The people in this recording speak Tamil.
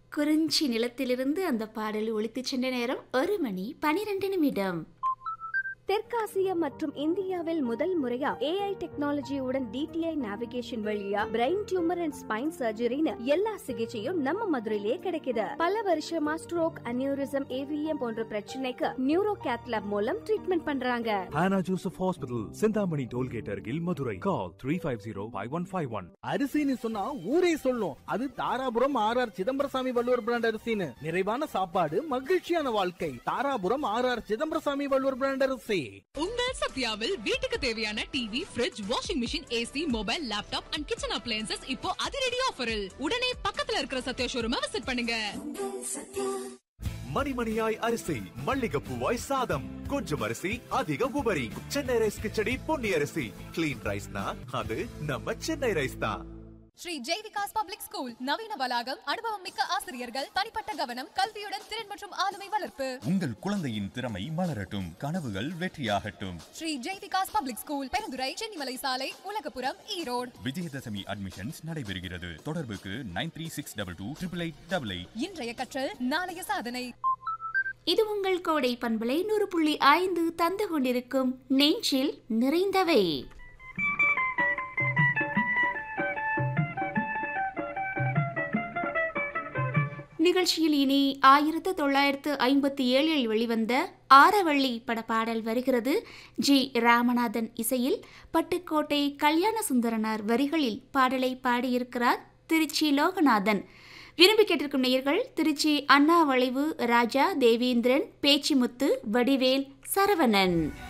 குறிஞ்சி நிலத்திலிருந்து அந்த பாடல் ஒழித்துச் சென்ற நேரம் ஒரு மணி பனிரெண்டு நிமிடம் தெற்காசியா மற்றும் இந்தியாவில் முதல் முறையா ஏஐ டெக்னாலஜியுடன் டிடிஐ நேவிகேஷன் வழியா பிரெயின் டியூமர் அண்ட் ஸ்பைன் சர்ஜரின்னு எல்லா சிகிச்சையும் நம்ம மதுரையிலே கிடைக்குது பல வருஷமா ஸ்ட்ரோக் அனியூரிசம் ஏவிஎம் போன்ற பிரச்சனைக்கு நியூரோ கேத்லாப் மூலம் ட்ரீட்மெண்ட் பண்றாங்க Hannah Joseph Hospital, Sindhamani Tollgate Argil, Madurai. Call 350-5151. அரிசின்னு சொன்னா ஊரே சொல்லும் அது Dharapuram R R Chidambarasamy Valluvar brand அரிசின்னு நிறைவான சாப்பாடு மகிழ்ச்சியான வாழ்க்கை Dharapuram R R Chidambarasamy Valluvar brand அரிசி உங்கள் சத்யாவில் வீட்டுக்கு தேவையான TV fridge washing machine AC mobile laptop and kitchen appliances இப்போ அதிரடி ஆஃபரில் உடனே பக்கத்துல இருக்கிற சத்யா ஷோரூமை விசிட் பண்ணுங்க மணிமணியாய் அரிசி மல்லிகைப்பூவாய் சாதம் கொஞ்சம் அரிசி அதிக உபரி சென்னை ரைஸ் கிச்சடி பொன்னி அரிசி கிளீன் ரைஸ்னா அது நம்ம சென்னை ரைஸ் தான் ஸ்ரீ ஜெய் விகாஸ் பப்ளிக் ஸ்கூல் நவீன வளாகம் அனுபவம் மிக்க ஆசிரியர்கள் தனிப்பட்ட கவனம் கல்வியுடன் திறன் மற்றும் ஆளுமை வளர்ப்பு உங்கள் குழந்தையின் திறமை மலரட்டும் கனவுகள் வெற்றியாகட்டும் ஸ்ரீ ஜெய் விகாஸ் பப்ளிக் ஸ்கூல் பெருந்துறை சென்னிமலை சாலை உலகபுரம் ஈரோடு விஜயதசமி அட்மிஷன்ஸ் நடைபெறுகிறது தொடர்புக்கு nine three six double two triple eight double eight இன்றைய கற்றல் நாளைய சாதனை இது உங்கள் கோடை பண்பலை நூறு புள்ளி ஐந்து தந்து கொண்டிருக்கும் நெஞ்சில் நிறைந்தவை நிகழ்ச்சியில் இனி ஆயிரத்து தொள்ளாயிரத்து ஐம்பத்தி ஏழில் வெளிவந்த ஆரவள்ளி பட பாடல் வருகிறது ஜி ராமநாதன் இசையில் பட்டுக்கோட்டை கல்யாண சுந்தரனார் வரிகளில் பாடலை பாடியிருக்கிறார் திருச்சி லோகநாதன் விரும்பி கேட்டிருக்கும் நேயர்கள் திருச்சி அண்ணா வளைவு ராஜா தேவேந்திரன் பேச்சிமுத்து வடிவேல் சரவணன்